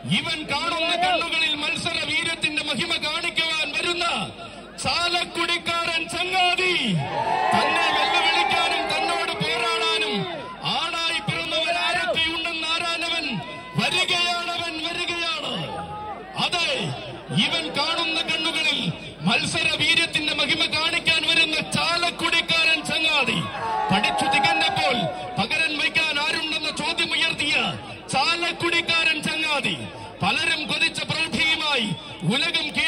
ഇവൻ കാണുന്ന കണ്ണുകളിൽ മത്സര വീരത്തിന്റെ മഹിമ കാണിക്കുവാൻ വരുന്ന ചാലക്കുടിക്കാരൻ ചങ്ങാതി തന്നെ വെല്ലുവിളിക്കാനും തന്നോട് പോരാടാനും ആണായി പിറന്നവൻ ആരൊക്കെയുണ്ടെന്ന് ആരാനവൻ വരികയാണവൻ വരികയാണ് അതെ ഇവൻ കാണുന്ന കണ്ണുകളിൽ മത്സര വീര്യത്തിന്റെ മഹിമ കാണിക്കാൻ വരുന്ന ചാലക്കുടിക്കാരൻ ചങ്ങാതി പഠിച്ചു തികഞ്ഞപ്പോൾ പകരം വയ്ക്കാൻ ആരുണ്ടെന്ന ചോദ്യം ഉയർത്തിയ ചാലക്കുടിക്കാരൻ ചങ്ങാതി പലരും കൊതിച്ച പ്രൗഢിയുമായി ഉലകം കീഴടക്കിയ